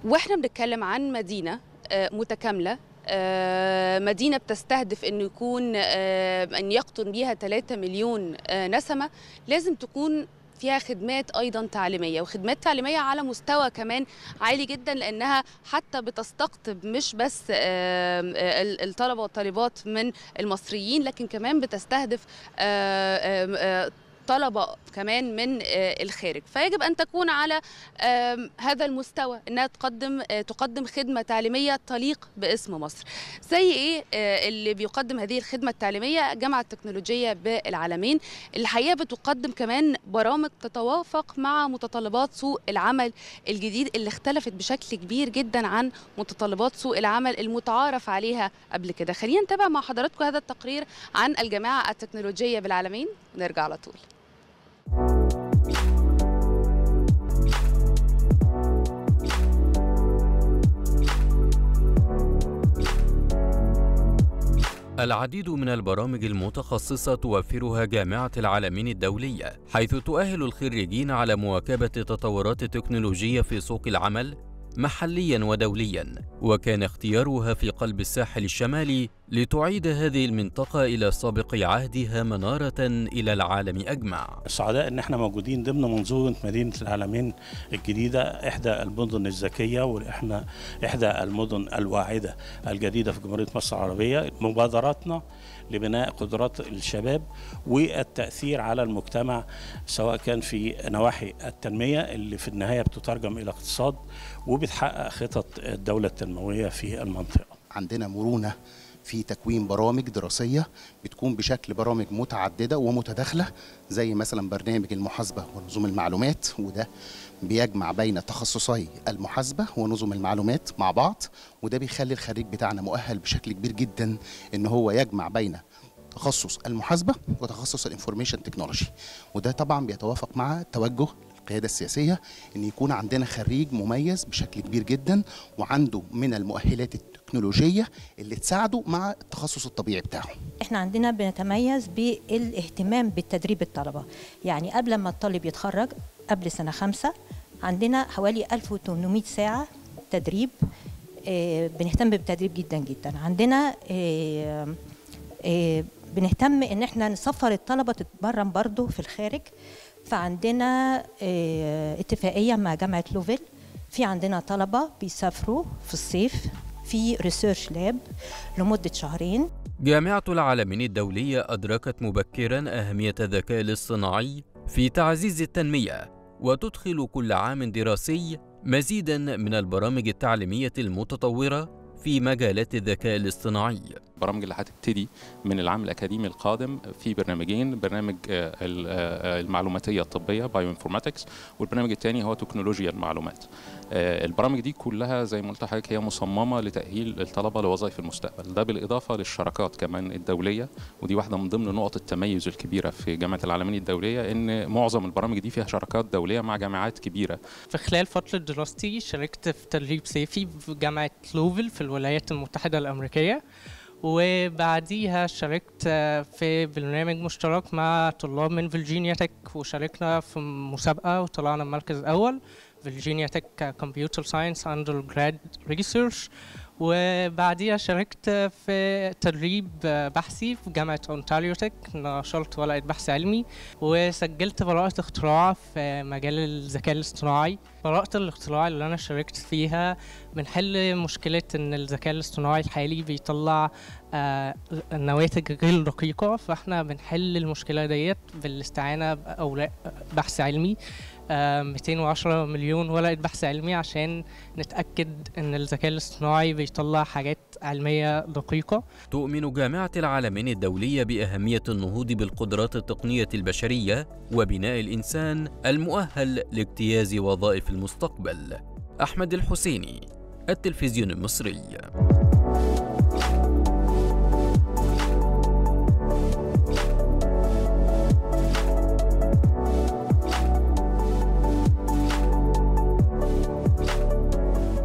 واحنا بنتكلم عن مدينه آه، متكامله آه، مدينه بتستهدف انه يكون آه، ان يقطن بيها 3 مليون آه، نسمه لازم تكون فيها خدمات ايضا تعليميه وخدمات تعليميه على مستوى كمان عالي جدا لانها حتى بتستقطب مش بس آه، آه، الطلبه والطالبات من المصريين لكن كمان بتستهدف آه، آه، آه، طلبة كمان من آه، الخارج فيجب أن تكون على آم، هذا المستوى أنها تقدم آه، تقدم خدمة تعليمية تليق باسم مصر زي إيه آه، اللي بيقدم هذه الخدمة التعليمية جامعة التكنولوجية بالعالمين الحقيقة بتقدم كمان برامج تتوافق مع متطلبات سوق العمل الجديد اللي اختلفت بشكل كبير جدا عن متطلبات سوق العمل المتعارف عليها قبل كده خلينا نتابع مع حضراتكم هذا التقرير عن الجامعة التكنولوجية بالعالمين ونرجع على طول العديد من البرامج المتخصصة توفرها جامعة العالمين الدولية، حيث تؤهل الخريجين على مواكبة تطورات التكنولوجيا في سوق العمل محليا ودوليا، وكان اختيارها في قلب الساحل الشمالي لتعيد هذه المنطقة إلى سابق عهدها منارة إلى العالم أجمع. سعداء ان احنا موجودين ضمن منظومه مدينه العالمين الجديده احدى المدن الذكيه واحنا احدى المدن الواعده الجديده في جمهوريه مصر العربيه مبادراتنا لبناء قدرات الشباب والتاثير على المجتمع سواء كان في نواحي التنميه اللي في النهايه بتترجم الى اقتصاد وبتحقق خطط الدوله التنمويه في المنطقه عندنا مرونة في تكوين برامج دراسية بتكون بشكل برامج متعددة ومتداخلة زي مثلا برنامج المحاسبة ونظم المعلومات وده بيجمع بين تخصصي المحاسبة ونظم المعلومات مع بعض وده بيخلي الخريج بتاعنا مؤهل بشكل كبير جدا ان هو يجمع بين تخصص المحاسبة وتخصص الانفورميشن تكنولوجي وده طبعا بيتوافق مع توجه القيادة السياسية ان يكون عندنا خريج مميز بشكل كبير جدا وعنده من المؤهلات التكنولوجية اللي تساعده مع التخصص الطبيعي بتاعه احنا عندنا بنتميز بالاهتمام بالتدريب الطلبة يعني قبل ما الطالب يتخرج قبل سنة خمسة عندنا حوالي 1800 ساعة تدريب آه، بنهتم بالتدريب جدا جدا عندنا آه، آه، بنهتم ان احنا نسفر الطلبة تتمرن برضو في الخارج فعندنا آه، اتفاقية مع جامعة لوفيل في عندنا طلبة بيسافروا في الصيف في ريسيرش لاب لمدة شهرين جامعة العالمين الدولية أدركت مبكرا أهمية الذكاء الاصطناعي في تعزيز التنمية، وتدخل كل عام دراسي مزيدا من البرامج التعليمية المتطورة في مجالات الذكاء الاصطناعي. البرامج اللي هتبتدي من العام الاكاديمي القادم في برنامجين برنامج آه، ال- آه، المعلوماتيه الطبيه بايو انفورماتكس والبرنامج الثاني هو تكنولوجيا المعلومات آه، البرامج دي كلها زي ما قلت لحضرتك هي مصممه لتاهيل الطلبه لوظائف المستقبل ده بالاضافه للشراكات كمان الدوليه ودي واحده من ضمن نقط التميز الكبيره في جامعه العالمين الدوليه ان معظم البرامج دي فيها شراكات دوليه مع جامعات كبيره في خلال فترة دراستي شاركت في تدريب صيفي في جامعة لوفل في الولايات المتحدة الأمريكية وبعديها شاركت آه، في برنامج مشترك مع طلاب من فيرجينيا تك وشاركنا في مسابقة وطلعنا المركز الأول فيرجينيا تك كمبيوتر ساينس أندر جراد ريسيرش وبعديها شاركت في تدريب آه، بحثي في جامعة أونتاريو تك نشرت ورقة بحث علمي وسجلت براءة اختراع في مجال الذكاء الاصطناعي براءة الاختراع اللي أنا شاركت فيها بنحل مشكلة إن الذكاء الاصطناعي الحالي بيطلع آه، نواتج غير دقيقة فاحنا بنحل المشكلة ديت بالاستعانة بأوراق بحث علمي آه، 210 مليون ورقة بحث علمي عشان نتأكد إن الذكاء الاصطناعي بيطلع حاجات علمية دقيقة تؤمن جامعة العالمين الدولية بأهمية النهوض بالقدرات التقنية البشرية وبناء الإنسان المؤهل لاجتياز وظائف المستقبل. أحمد الحسيني، التلفزيون المصري.